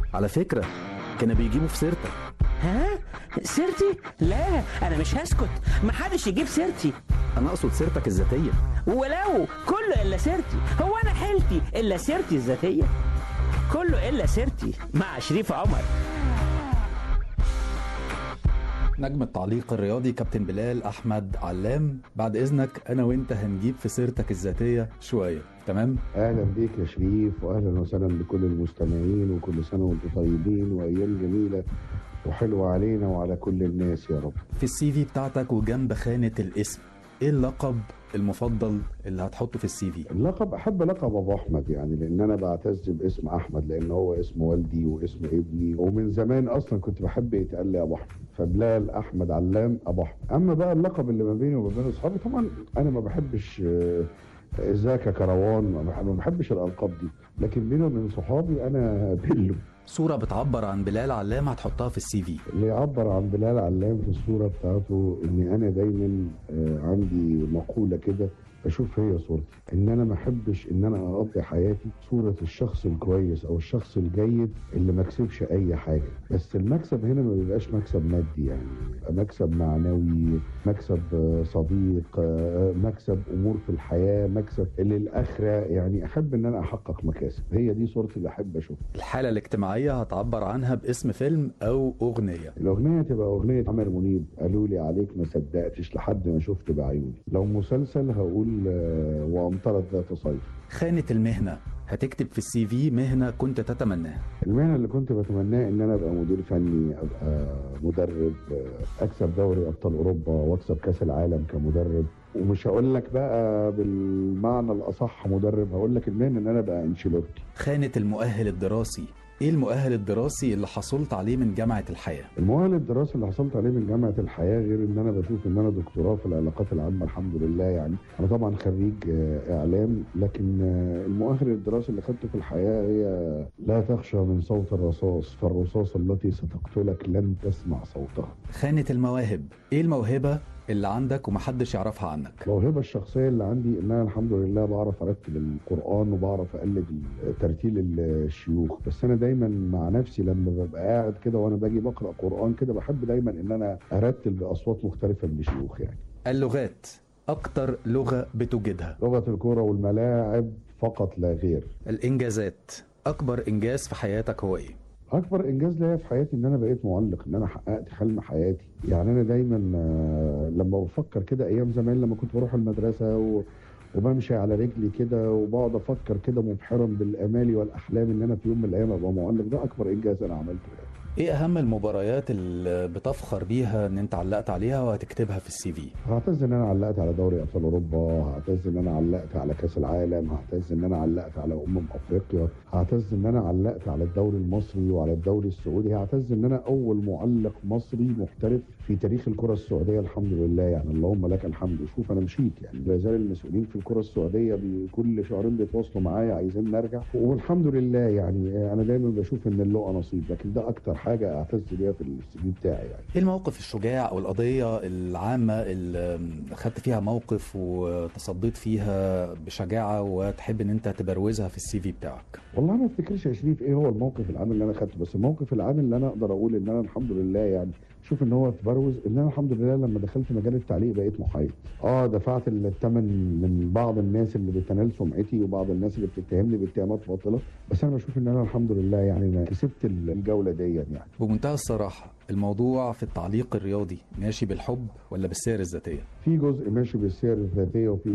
على فكرة كانوا بيجيبوا في سيرتك ها سيرتي لا انا مش هسكت محدش يجيب سيرتي أنا أقصد سيرتك الذاتية ولو كله الا سيرتي هو انا حيلتي الا سيرتي الذاتيه كله الا سيرتي مع شريف عمر نجم التعليق الرياضي كابتن بلال أحمد علام بعد إذنك أنا وأنت هنجيب في سيرتك الذاتية شوية تمام؟ اهلا بيك يا شريف واهلا وسهلا بكل المستمعين وكل سنه وانتم طيبين وايام جميله وحلوه علينا وعلى كل الناس يا رب في السي في بتاعتك وجنب خانة الاسم إيه اللقب المفضل اللي هتحطه في السي في؟ اللقب احب لقب ابو احمد يعني لان انا بعتز باسم احمد لان هو اسم والدي واسم ابني ومن زمان اصلا كنت بحب يتقال لي ابو احمد فبلال احمد علام ابو احمد اما بقى اللقب اللي ما بيني وما بين اصحابي طبعا انا ما بحبش آه، ازيك يا كروان ما بح- ما بحبش الالقاب دي لكن بيني وبين صحابي انا بيلو صورة بتعبر عن بلال علام هتحطها في السي في اللي يعبر عن بلال علام في الصورة بتاعته إن أنا دايما آه، عندي مقولة كده بشوف هي صورتي إن أنا ما أحبش إن أنا أقضي حياتي صورة الشخص الكويس أو الشخص الجيد اللي ما كسبش أي حاجة بس المكسب هنا ما بيبقاش مكسب مادي يعني بيبقى مكسب معنوي مكسب آه، صديق آه، مكسب أمور في الحياة مكسب للآخرة يعني أحب إن أنا أحقق مكاسب هي دي صورتي اللي أحب أشوفها الحالة الاجتماعية هتعبر عنها باسم فيلم أو أغنية الأغنية تبقى أغنية عمر منيب قالوا لي عليك ما صدقتش لحد ما شفت بعيوني لو مسلسل هقول آه، وأمطرت ذات صيف خانة المهنة هتكتب في السي في مهنة كنت تتمناها المهنة اللي كنت بتمناها إن أنا أبقى مدير فني أبقى مدرب آه، أكسب دوري أبطال أوروبا وأكسب كأس العالم كمدرب ومش هقول لك بقى بالمعنى الأصح مدرب هقول لك المهنة إن أنا أبقى أنشيلوتي خانة المؤهل الدراسي ايه المؤهل الدراسي اللي حصلت عليه من جامعة الحياة المؤهل الدراسي اللي حصلت عليه من جامعه الحياه غير ان انا بشوف ان انا دكتوراه في العلاقات العامه الحمد لله يعني انا طبعا خريج آه، اعلام لكن آه، المؤهل الدراسي اللي خدته في الحياه هي لا تخشى من صوت الرصاص فالرصاص التي ستقتلك لن تسمع صوتها خانة المواهب ايه الموهبة اللي عندك ومحدش يعرفها عنك الموهبه الشخصيه اللي عندي ان انا الحمد لله بعرف ارتب القران وبعرف اقلد ترتيل الشيوخ بس انا دايما مع نفسي لما ببقى قاعد كده وانا باجي بقرا قران كده بحب دايما ان انا ارتل باصوات مختلفه من الشيوخ يعني اللغات اكتر لغة بتوجدها لغه الكوره والملاعب فقط لا غير الانجازات اكبر انجاز في حياتك هو ايه اكبر انجاز ليا في حياتي ان انا بقيت معلق ان انا حققت حلم حياتي يعني انا دايما آه، لما بفكر كده ايام زمان لما كنت بروح المدرسه و... وبمشي على رجلي كده وبقعد افكر كده مبحرا بالامال والاحلام ان انا في يوم من الايام ابقى معلق ده اكبر انجاز انا عملته يعني. ايه اهم المباريات اللي بتفخر بيها ان انت علقت عليها وهتكتبها في السي في هعتز ان انا علقت على دوري ابطال اوروبا هعتز ان انا علقت على كاس العالم هعتز ان انا علقت على امم افريقيا هعتز ان انا علقت على الدوري المصري وعلى الدوري السعودي هعتز ان انا اول معلق مصري محترف في تاريخ الكره السعوديه الحمد لله يعني اللهم لك الحمد شوف انا مشيت يعني لا زال المسؤولين في الكره السعوديه بكل شهرين بيتواصلوا معايا عايزين نرجع والحمد لله يعني انا دايما بشوف ان اللقا نصيب لكن ده اكتر حاجه اعتز بيها في السي في بتاعي يعني ايه الموقف الشجاع او القضية العامة اللي خدت فيها موقف وتصديت فيها بشجاعة وتحب ان انت تبروزها في السي في بتاعك والله ما افتكرش يا شريف ايه هو الموقف العام اللي انا خدته بس الموقف العام اللي انا اقدر اقول ان انا الحمد لله يعني شوف ان هو تبروز ان انا الحمد لله لما دخلت مجال التعليق بقيت محايد اه دفعت الثمن من بعض الناس اللي بتنال سمعتي وبعض الناس اللي بتتهمني باتهامات باطله بس انا بشوف ان انا الحمد لله يعني أنا كسبت الجوله دي يعني بمنتهى الصراحة الموضوع في التعليق الرياضي ماشي بالحب ولا بالسير الذاتية في جزء ماشي بالسير الذاتيه وفي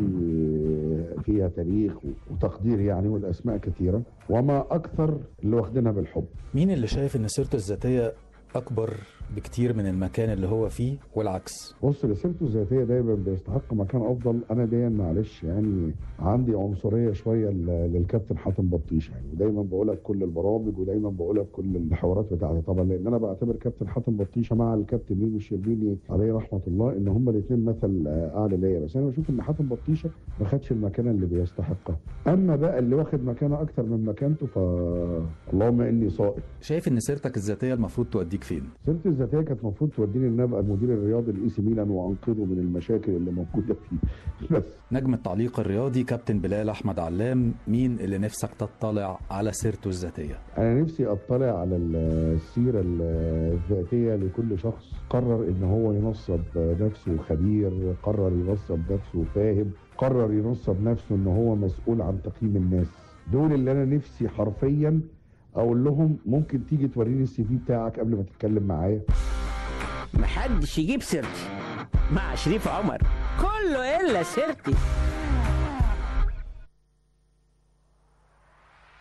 فيها تاريخ وتقدير يعني والاسماء كثيره وما اكثر اللي واخدينها بالحب مين اللي شايف ان سيرته الذاتية اكبر بكتير من المكان اللي هو فيه والعكس بص اللي سيرته الذاتيه دايما بيستحق مكان افضل انا دايما معلش يعني عندي عنصريه شويه ل- للكابتن حاتم بطيش يعني ودايما بقولها في كل البرامج ودايما بقولها في كل الحوارات بتاعتي طبعا لان انا بعتبر كابتن حاتم بطيشه مع الكابتن ميمو الشربيني عليه رحمه الله ان هما الاثنين مثل آه، اعلى ليا بس انا بشوف ان حاتم بطيشه ما خدش المكانه اللي بيستحقها اما بقى اللي واخد مكانه اكتر من مكانته ف اللهم اني صائم شايف ان سيرتك الذاتية المفروض توديك توديك فين سيرتي الذاتيه كانت المفروض توديني ان أنا ابقى المدير الرياضي لاي سي ميلان وانقذه من المشاكل اللي موجوده فيه بس نجم التعليق الرياضي كابتن بلال احمد علام مين اللي نفسك تطلع على سيرته الذاتيه انا نفسي اطلع على السيره الذاتيه لكل شخص قرر ان هو ينصب نفسه خبير قرر ينصب نفسه فاهم قرر ينصب نفسه ان هو مسؤول عن تقييم الناس دول اللي انا نفسي حرفيا اقول لهم ممكن تيجي توريني السي في بتاعك قبل ما تتكلم معايا محدش يجيب سيرتي مع شريف عمر كله الا سيرتي